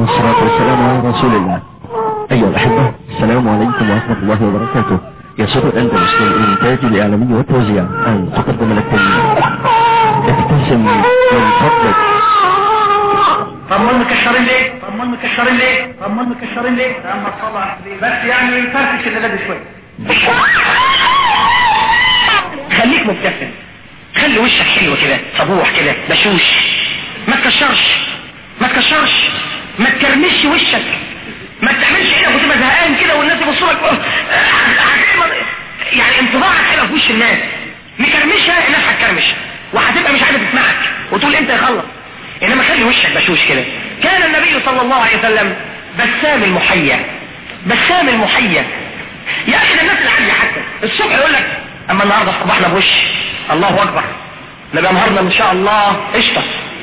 والصلاة والسلام على رسول الله أيها الأحبة السلام عليكم ورحمة الله وبركاته يسر أندلس للإنتاج الإعلامي والتوزيع أن تقدم لكم ابتسم من فضلك طب ما مكشرين ليه طب ما مكشرين ليه طب ما مكشرين ليه اما طلع بس يعني فرفش اللي لابس شويه خليك مبتسم خلي وشك حلو كده صبوح كده بشوش ما تكشرش ما تكشرش ما تكرمش وشك ما تعملش ايدك وتبقى زهقان كده والناس يبصوا لك يعني انطباعك حلو في وش الناس مكرمشها الناس هتكرمش وهتبقى مش عايزه تسمعك وتقول امتى يخلص انما خلي وشك بشوش كده كان النبي صلى الله عليه وسلم بسام المحيا بسام المحيا يا اخي ده الناس العاديه حتى الصبح يقول لك اما النهارده صبحنا بوش الله اكبر نبقى النهارده ان شاء الله قشطه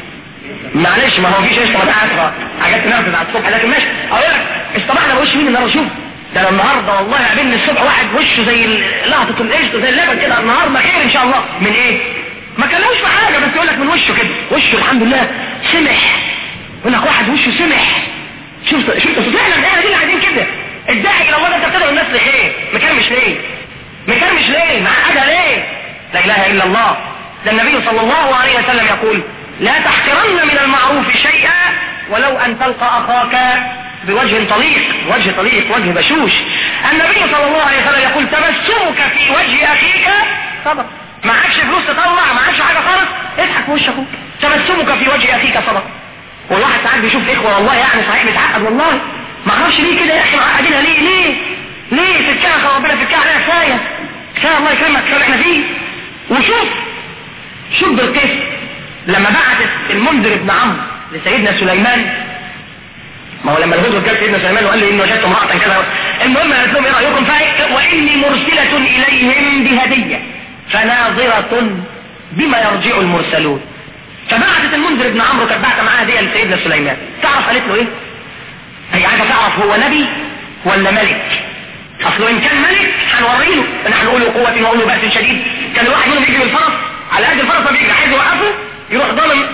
معلش ما هو فيش قشطه ما تعرف حاجات تنفذ على الصبح لكن ماشي اقول لك اصطبحنا بوش مين النهارده شوف ده أنا النهارده والله قابلني الصبح واحد وشه زي ال- لقطه القشطه زي اللبن كده النهارده خير ان شاء الله من ايه ما كلموش في حاجه بس يقول لك من وشه كده وشه الحمد لله سمح يقول لك واحد وشه سمح شوف شوف فعلا احنا دي اللي عايزين كده الداعي الى الله ده انت بتدعو الناس لخير مكرمش ليه مكرمش ليه معقدها ليه لا اله الا الله ده النبي صلى الله عليه وسلم يقول لا تحقرن من المعروف شيئا ولو ان تلقى اخاك بوجه طليق وجه طليق وجه بشوش النبي صلى الله عليه وسلم يقول تبسمك في وجه اخيك صدق معكش فلوس تطلع معكش حاجه خالص اضحك في وش اخوك تبسمك في وجه اخيك صدق والواحد ساعات بيشوف اخوه والله يعني صحيح متعقد والله ما اعرفش ليه كده يا اخي معقدينها ليه ليه ليه فكها خلاص ربنا فكها عليها كفايه كفايه الله يكرمك كفايه احنا فيه وشوف شوف بالكيف لما بعثت المنذر بن عمرو لسيدنا سليمان ما هو لما الهدهد جاب سيدنا سليمان وقال له اني وجدت امراه كذا المهم قالت لهم ايه رايكم فايه واني مرسله اليهم بهديه فناظره بما يرجع المرسلون فبعثت المنذر بن عمرو كانت بعت معاها هديه لسيدنا سليمان تعرف قالت له ايه هي عايزه تعرف هو نبي ولا ملك اصله ان كان ملك هنوري له ان هنقول له قوه ونقول له باس شديد كان الواحد منهم يجي بالفرس على قد الفرس ما بيجري عايز يوقفه يروح ضامن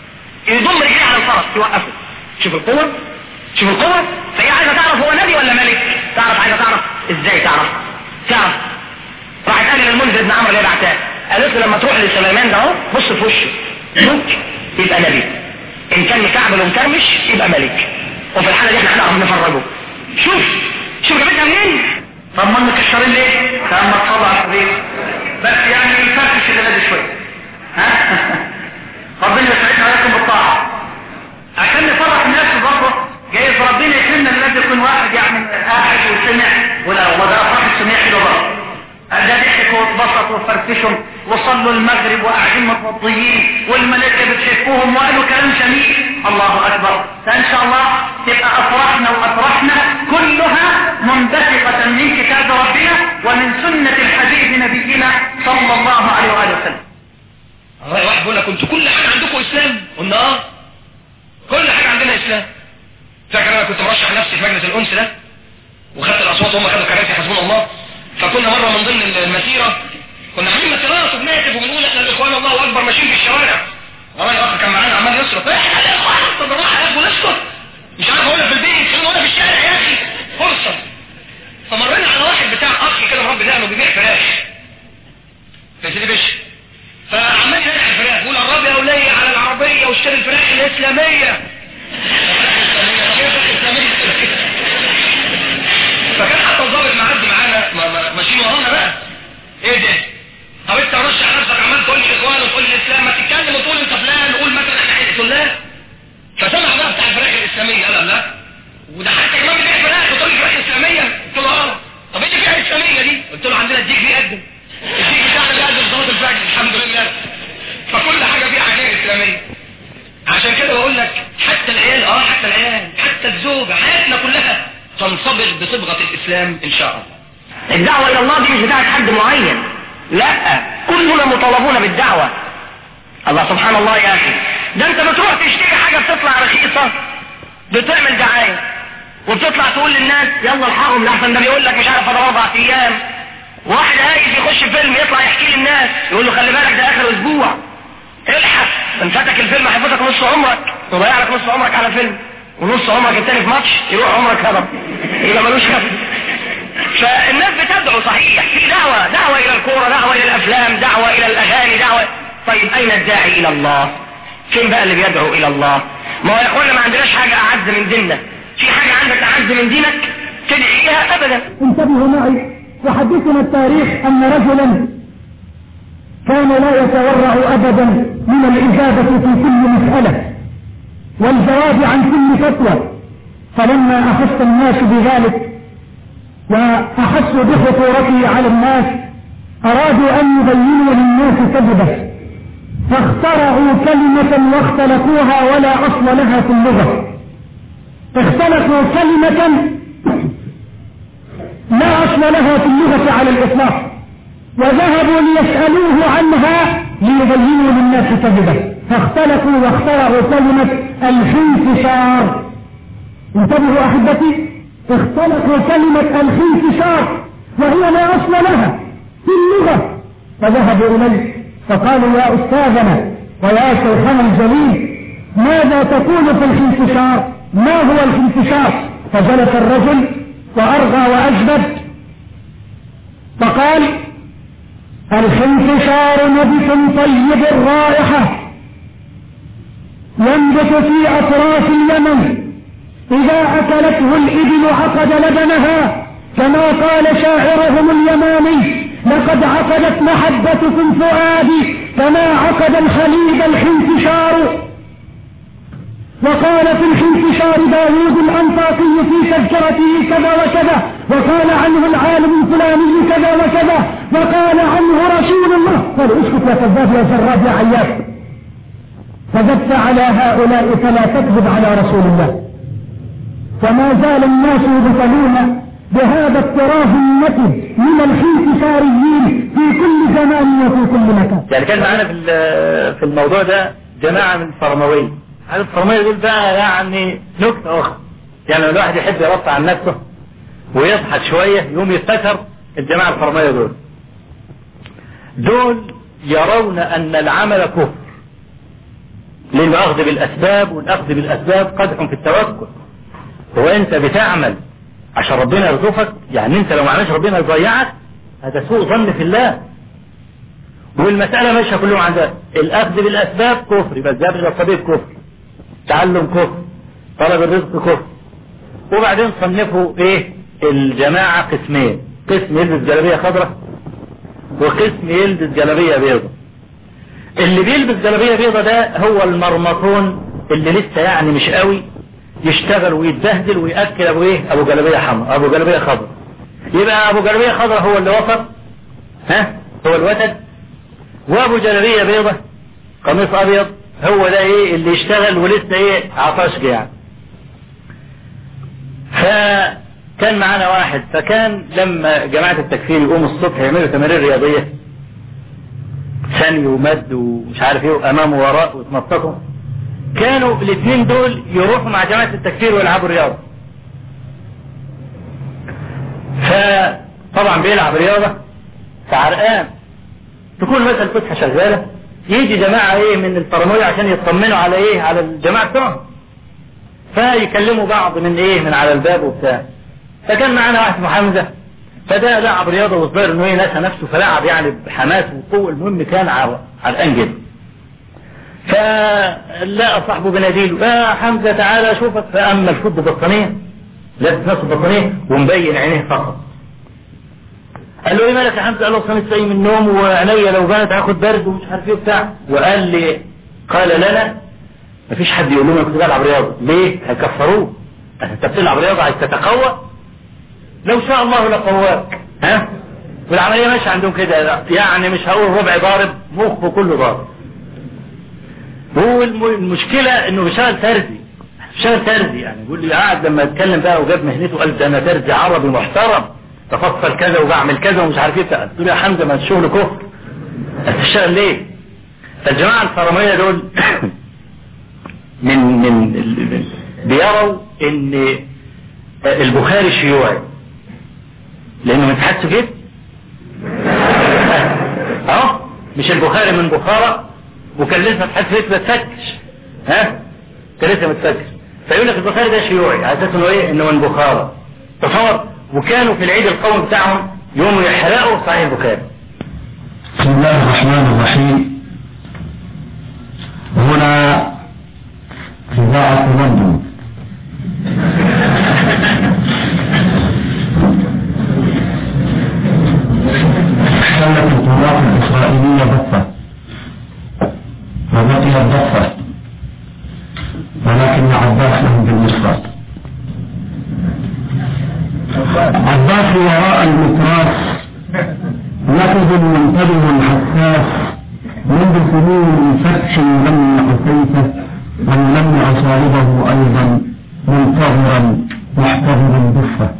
يضم رجليه على الفرس يوقفه شوف القوه شوف القوه فهي عايزه تعرف هو نبي ولا ملك تعرف عايزه تعرف ازاي تعرف تعرف راحت قال للمنذر بن عمرو اللي بعتها قالت له لما تروح لسليمان ده اهو بص في وشه ممكن يبقى نبي ان كان مكعبل ومكرمش يبقى ملك وفي الحاله دي احنا هنعرف نفرجه شوف شوف جابتها منين طب ما مكشرين ليه طب ما تصلى على الحبيب بس يعني يفرفش اللي لازم شويه ها ربنا يسعدنا عليكم بالطاعه عشان نفرح الناس برضه جايز ربنا يكرمنا ان لازم يكون واحد يعني قاعد وسمع ولا والله ده افراح السميع حلو برضه ده ضحكوا واتبسطوا وفرفشوا وصلوا المغرب وقاعدين متوضيين والملائكه بتشوفوهم وقالوا كلام جميل الله اكبر فان شاء الله تبقى افراحنا وافراحنا كلها منبثقه من كتاب ربنا ومن سنه الحبيب نبينا صلى الله عليه واله وسلم والله واحد بيقول لك انتوا كل حاجه عندكم اسلام قلنا اه كل حاجه عندنا اسلام فاكر انا كنت مرشح نفسي في مجلس الانس ده وخدت الاصوات وهم خدوا كراسي حسبنا الله فكنا مره من ضمن المسيره كنا عاملين مسيرات وبنهتف وبنقول احنا الاخوان الله اكبر ماشيين في الشوارع والله الاخ كان معانا عمال يصرف احنا الاخوان طب بالراحه يا اخو نسكت مش عارف اقولها في البيت خلينا نقولها في الشارع يا اخي فرصه فمرينا على واحد بتاع اخ كده مربي دقنه بيبيع فراخ في سيدي باشا فعمال يبيع الفراخ يقول الرب يا ولي على العربيه واشتري الفراخ الاسلاميه فكان حتى الضابط معدي معانا ما- ما- ماشيين ورانا بقى ايه ده طب انت رشح نفسك عمال تقول لي اخوان وتقول لي الاسلام ما تتكلم وتقول انت فلان قول مثلا احنا عايز تقول لا فسمع بقى بتاع الفراخ الاسلاميه قال لا وده حتى كمان بيبيع فراخ وتقول لي فراخ اسلاميه قلت له اه طب ايه اللي فيها اسلاميه دي قلت له عندنا الديك بيقدم الديك بتاعنا بيقدم صلاه الفجر الحمد لله فكل حاجه فيها حاجه اسلاميه عشان كده بقول لك حتى العيال اه حتى العيال حتى الزوجة حياتنا كلها تنصبغ بصبغة الاسلام ان شاء الله الدعوة الى الله دي مش بتاعت حد معين لا كلنا مطالبون بالدعوة الله سبحان الله يا اخي ده انت بتروح تشتري حاجة بتطلع رخيصة بتعمل دعاية وبتطلع تقول للناس يلا الحقهم لحسن ده بيقول لك مش عارف فضل اربع ايام واحد عايز يخش فيلم يطلع يحكي للناس يقول له خلي بالك ده اخر اسبوع الحق ان فاتك الفيلم هيفوتك نص عمرك وضيع لك نص عمرك على فيلم ونص عمرك التاني في ماتش يروح عمرك هرب يبقى ملوش هدف فالناس بتدعو صحيح في دعوة دعوة الى الكورة دعوة الى الافلام دعوة الى الاغاني دعوة طيب اين الداعي الى الله فين بقى اللي بيدعو الى الله ما هو يا اخوانا ما عندناش حاجة اعز من ديننا في حاجة عندك اعز من دينك تدعي لها ابدا انتبهوا معي يحدثنا التاريخ ان رجلا كان لا يتورع ابدا من الاجابة في كل مسألة والجواب عن كل فتوى فلما احس الناس بذلك واحسوا بخطورته على الناس ارادوا ان يبينوا للناس كذبه فاخترعوا كلمة واختلقوها ولا اصل لها في اللغة اختلقوا كلمة لا اصل لها في اللغة على الاطلاق وذهبوا ليسألوه عنها ليبينوا للناس كذبه فاختلقوا واخترعوا كلمة الانتشار انتبهوا احبتي اختلقوا كلمة الانتشار وهي لا اصل لها في اللغة فذهبوا اليه فقالوا يا استاذنا ويا شيخنا الجليل ماذا تقول في الانتشار ما هو الانتشار فجلس الرجل وارغى واجبد فقال الانتشار نبت طيب الرائحة ينبت في أطراف اليمن إذا أكلته الإبل عقد لبنها كما قال شاعرهم اليماني لقد عقدت محبتكم فؤادي كما عقد الخليل الحنتشار وقال في الحنتشار داوود الأنطاقي في تذكرته كذا وكذا وقال عنه العالم الفلاني كذا وكذا وقال عنه رسول الله قال اسكت يا كذاب يا زراب يا عياش كذبت على هؤلاء فلا تكذب على رسول الله وما زال الناس يبطلون بهذا التراث النتج من الانتصاريين في كل زمان وفي كل مكان يعني كان معانا في في الموضوع ده جماعة من الفرموية هذا الفرموية دول بقى يعني نكتة أخرى يعني لو الواحد يحب يرفع عن نفسه ويضحك شوية يقوم يفتكر الجماعة الفرموية دول دول يرون أن العمل كفر للأخذ بالأسباب والأخذ بالأسباب قدح في التوكل هو أنت بتعمل عشان ربنا يرزقك يعني أنت لو ما عملش ربنا يضيعك هذا سوء ظن في الله والمسألة ماشية كلهم عن ذلك الأخذ بالأسباب كفر يبقى الذهاب إلى الطبيب كفر تعلم كفر طلب الرزق كفر وبعدين صنفوا إيه الجماعة قسمين قسم يلبس جلابية خضراء وقسم يلبس جلابية بيضاء اللي بيلبس جلابيه بيضة ده هو المرمطون اللي لسه يعني مش قوي يشتغل ويتبهدل ويأكل ابو ايه ابو جلابيه حمراء ابو جلابيه خضراء يبقى ابو جلابيه خضراء هو اللي وصل ها هو الوتد وابو جلابيه بيضة قميص ابيض هو ده ايه اللي يشتغل ولسه ايه عطاش يعني فكان معانا واحد فكان لما جماعة التكفير يقوموا الصبح يعملوا تمارين رياضية ثاني ومد ومش عارف ايه وامام ووراء ويتنططوا كانوا الاثنين دول يروحوا مع جماعة التكفير ويلعبوا رياضة فطبعا بيلعب رياضة فعرقان تكون مثلا الفتحة شغالة يجي جماعة ايه من الفرموية عشان يطمنوا على ايه على الجماعة بتوعهم فيكلموا بعض من ايه من على الباب وبتاع فكان معانا واحد اسمه حمزة فده لعب رياضة والظاهر انه نسى نفسه فلعب يعني بحماس وقوة المهم كان عرقان جدا فلقى صاحبه بناديله يا حمزة تعالى اشوفك فأما الفوت ببطانية لابس نفسه ببطانية ومبين عينيه فقط قال له ايه مالك يا حمزة قال له صمت ساي من النوم وعينيا لو بانت هاخد برد ومش عارف ايه وبتاع وقال لي قال لنا مفيش حد يقول لهم انا كنت بلعب رياضة ليه هيكفروه انت بتلعب رياضة عايز تتقوى لو شاء الله لقواك ها والعملية ماشية عندهم كده يعني مش هقول ربع ضارب مخه كله ضارب هو المشكلة انه بيشتغل ترزي بيشتغل ترزي يعني بيقول لي قاعد لما اتكلم بقى وجاب مهنته قال ده انا ترزي عربي محترم تفصل كذا وبعمل كذا ومش عارف ايه قلت له يا حمزة ما الشغل كفر هتشتغل ليه فالجماعة الفرمية دول من من بيروا ان البخاري شيوعي لانه متحس كده اهو مش البخاري من بخارى وكان لسه متحس كده ما تفكش ها كان لسه ما تفكش فيقول لك البخاري ده شيوعي على اساس انه ايه انه من بخارى تصور وكانوا في العيد القومي بتاعهم يوموا يحرقوا صحيح البخاري بسم الله الرحمن الرحيم هنا إذاعة لندن احتلت القوات الإسرائيلية ضفة وبقيت ضفة ولكن عباس لهم بالمصرات عباس وراء المتراس نقد منتبه حساس منذ سنين فتح لم حسيته ولم عصائبه ايضا منتظرا محتضرا دفه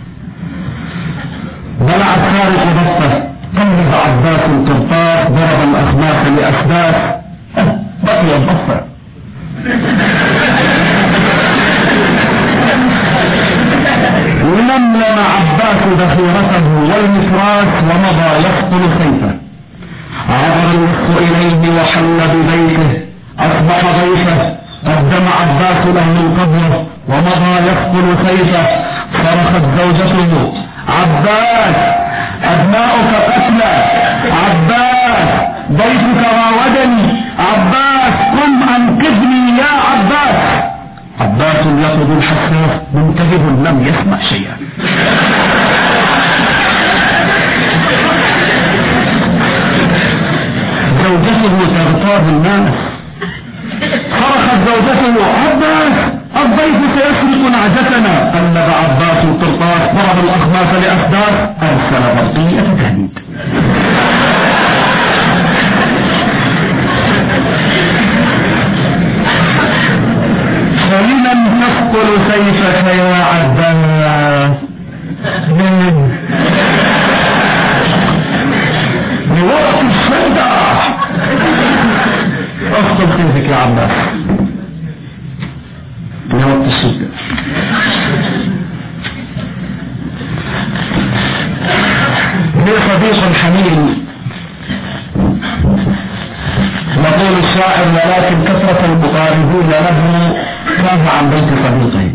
بلعت خارج دفه قلب عباس القرطاس ضرب الاخباث لاسباس بقي الدفه ولملم عباس ذخيرته والمفراس ومضى يقتل سيفه عبر الوقت اليه وحل ببيته اصبح ضيفه قدم عباس له القبر ومضى يقتل سيفه صرخت زوجته عباس ابناؤك قتلى عباس ضيفك راودني عباس قم انقذني يا عباس عباس يطلب الحساس منتبه لم يسمع شيئا زوجته تغتاب الناس صرخت زوجته عباس الضيف سيسرق نعجتنا قلب عباس القرطاس ضرب الاخماس لاسدار ارسل برقية تهديد فلمن تثقل سيفك يا عباس من بوقت الشدة اثقل سيفك يا عباس بوقت الشدة لي صديق حميم يقول الشاعر ولكن كثرة المقاربين له كاف عن بيت صديقه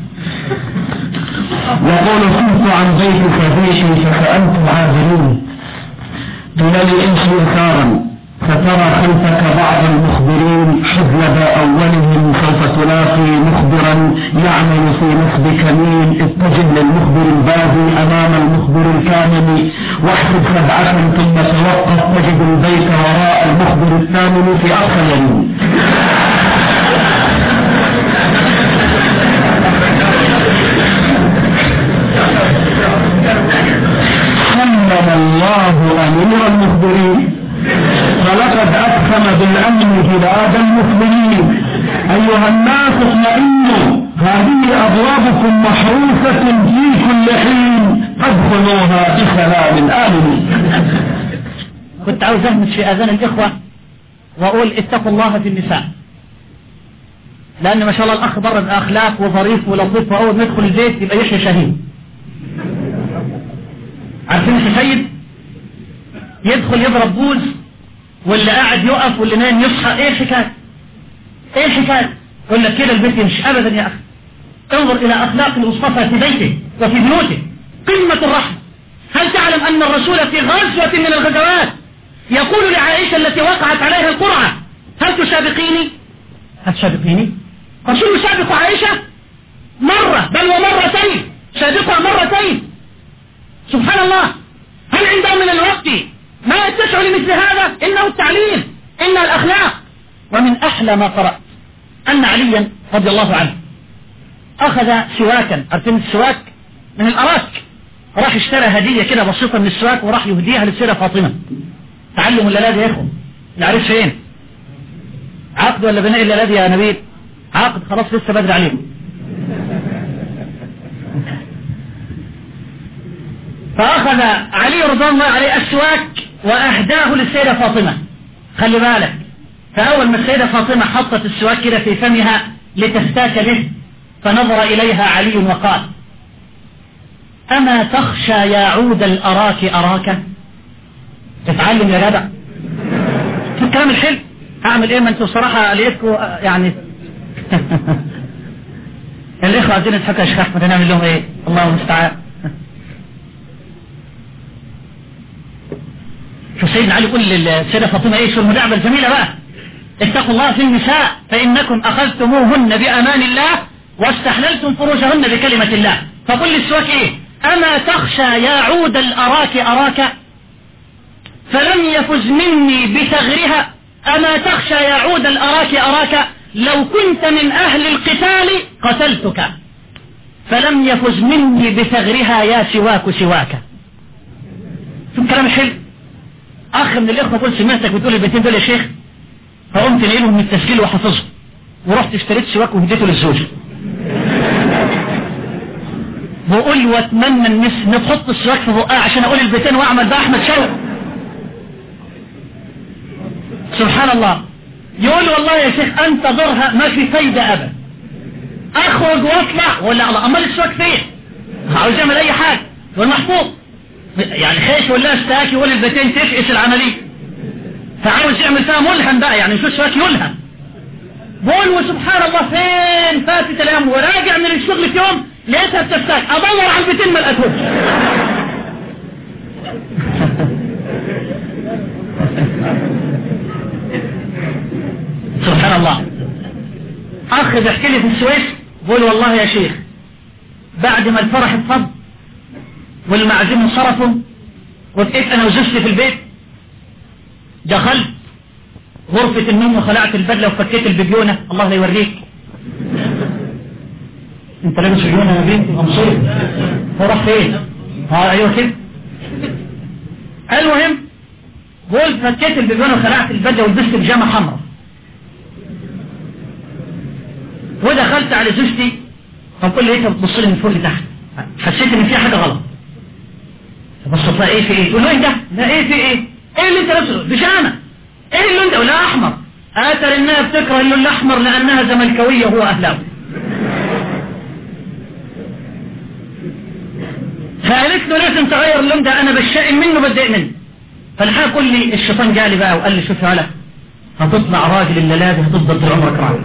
يقول كنت عن بيت صديقي فسألت عابرين قيل لي امشي يسارا فترى خلفك بعض المخبرين حذب أولهم سوف تلاقي مخبرا يعمل في نصب كمين اتجه للمخبر البادي أمام المخبر الكامل واحسب سبعة ثم توقف تجد البيت وراء المخبر الثامن في أقصى اليمين صمم الله أمير المخبرين فلقد أقسم بالأمن بلاد المخبرين أيها الناس اطمئنوا هذه أبوابكم محروسة في كل حين فادخلوها بسلام آمنين كنت عاوز اهمس في اذان الاخوة واقول اتقوا الله في النساء لان ما شاء الله الاخ بره باخلاق وظريف ولطيف واول ما يدخل البيت يبقى يحيى شهيد عارفين السيد يدخل يضرب بوز واللي قاعد يقف واللي نايم يصحى ايه الحكايه ايه الحكايه يقول لك كده البيت يمشي ابدا يا اخي انظر الى اخلاق المصطفى في بيته وفي بيوته قمه الرحمه هل تعلم ان الرسول في غزوه من الغزوات يقول لعائشه التي وقعت عليها القرعه هل تسابقيني هل تسابقيني الرسول يسابق عائشه مره بل ومرتين سابقها مرتين سبحان الله هل عنده من الوقت ما يتسع لمثل هذا إنه التعليم إنه الأخلاق ومن أحلى ما قرأت أن عليا رضي الله عنه أخذ سواكا عارفين السواك من الأراك راح اشترى هدية كده بسيطة من السواك وراح يهديها للسيدة فاطمة تعلم الليلة دي يا إخوة العريس فين عقد ولا بناء الليلة دي يا نبيل عقد خلاص لسه بدري عليه فأخذ علي رضي الله عليه السواك وأهداه للسيدة فاطمة خلي بالك فأول ما السيدة فاطمة حطت السواك كده في فمها لتستاك به فنظر إليها علي وقال أما تخشى يا عود الأراك أراك اتعلم يا جدع في الكلام الحلو أعمل إيه ما أنتوا صراحة لقيتكم يعني الاخوة عايزين يضحكوا يا شيخ احمد هنعمل لهم ايه الله المستعان شو سيدنا علي يقول للسيدة فاطمة ايه شو المدعبة الجميلة بقى اتقوا الله في النساء فإنكم أخذتموهن بأمان الله واستحللتم فروجهن بكلمة الله فقل للسواك ايه أما تخشى يا عود الأراك أراك فلم يفز مني بثغرها أما تخشى يا عود الأراك أراك لو كنت من أهل القتال قتلتك فلم يفز مني بثغرها يا سواك سواك شوف كلام حلو أخ من الإخوة قلت سمعتك بتقول البيتين دول يا شيخ فقمت نقلهم من التسجيل وحفظهم ورحت اشتريت سواك وهديته للزوجة بقول واتمنى الناس نحط السواك في بقها عشان اقول البيتين واعمل بقى احمد شوقي سبحان الله يقول والله يا شيخ انتظرها ما في فايدة ابدا اخرج واطلع ولا الله امال السواك فين عاوز اعمل اي حاجة يقول محفوظ يعني خايف يقول لها اشتاك يقول البيتين تفقس العملية فعاوز يعمل فيها ملهم بقى يعني مش السواك يلهم بقول وسبحان الله فين فاتت الايام وراجع من الشغل في يوم لقيتها بتفتاك ادور على البيتين ما لقيتهمش سبحان الله اخ بيحكي لي في السويس بقول والله يا شيخ بعد ما الفرح اتفض والمعازيم انصرفوا وبقيت انا وزوجتي في البيت دخلت غرفة النوم وخلعت البدلة وفكيت البيبيونة الله لا يوريك انت لابس بيبيونة يا بنتي مبسوط فرح فين ها ايوه كده المهم قلت فكيت البيبيونة وخلعت البدلة ولبست بيجامة حمراء ودخلت على زوجتي فكل لقيتها بتبص لي من فوق لتحت حسيت ان في حاجه غلط فبصت لها ايه في ايه تقول له ايه ده ده ايه في ايه ايه اللي انت لابسه بيجامه ايه اللون ده ولا احمر اتر انها بتكره اللون الاحمر لانها زملكاويه وهو اهلاوي فقالت له لازم تغير اللون ده انا بشائم منه بتضايق منه فالحقيقه كل لي الشيطان جالي بقى وقال لي شوف هلا هتطلع راجل الليله دي هتفضل طول عمرك راجل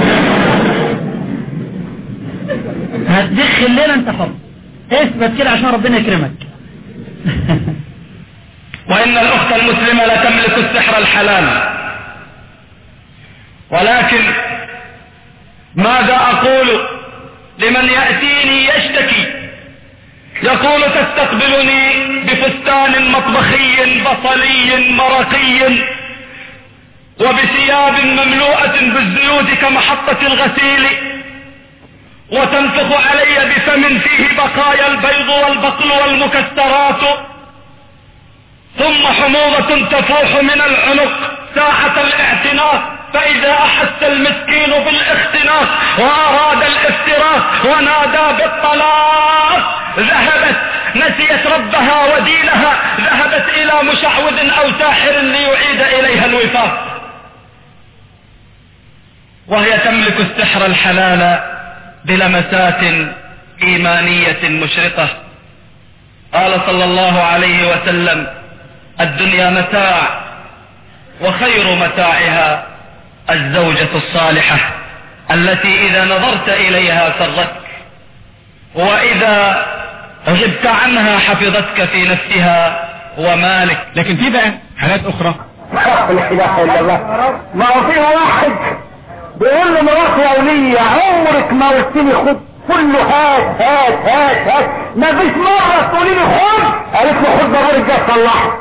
هتدخل ليله انت حر اثبت كده عشان ربنا يكرمك وإن الأخت المسلمة لا تملك السحر الحلال ولكن ماذا أقول لمن يأتيني يشتكي يقول تستقبلني بفستان مطبخي بصلي مرقي وبثياب مملوءة بالزيوت كمحطة الغسيل وتنفخ علي بفم فيه بقايا البيض والبقل والمكسرات ثم حموضة تفوح من العنق ساعة الاعتناق فإذا أحس المسكين بالاختناق وأراد الافتراق ونادى بالطلاق ذهبت نسيت ربها ودينها ذهبت إلى مشعوذ أو ساحر ليعيد إليها الوفاق وهي تملك السحر الحلال بلمسات إيمانية مشرقة قال صلى الله عليه وسلم الدنيا متاع وخير متاعها الزوجة الصالحة التي إذا نظرت إليها سرتك وإذا غبت عنها حفظتك في نفسها ومالك لكن في بقى حالات اخرى لا اله الا الله ما هو في واحد بيقول له مراتي يا ولية عمرك ما قلت لي خد كله هات هات هات هات ما فيش مرة تقولي لي خد قالت له خد ضروري الجاي صلح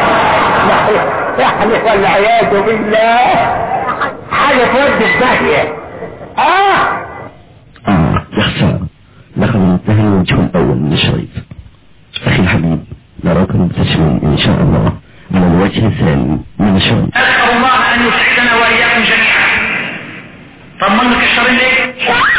يعني والعياذ بالله حاجة تودي في داهية اه آه يا خسارة لقد انتهى الوجه الأول من الشريط أخي الحبيب نراك مبتسما إن شاء الله على الوجه الثاني من الشريط أسأل الله أن يسعدنا وإياكم جميعا طب منك الشرين ليه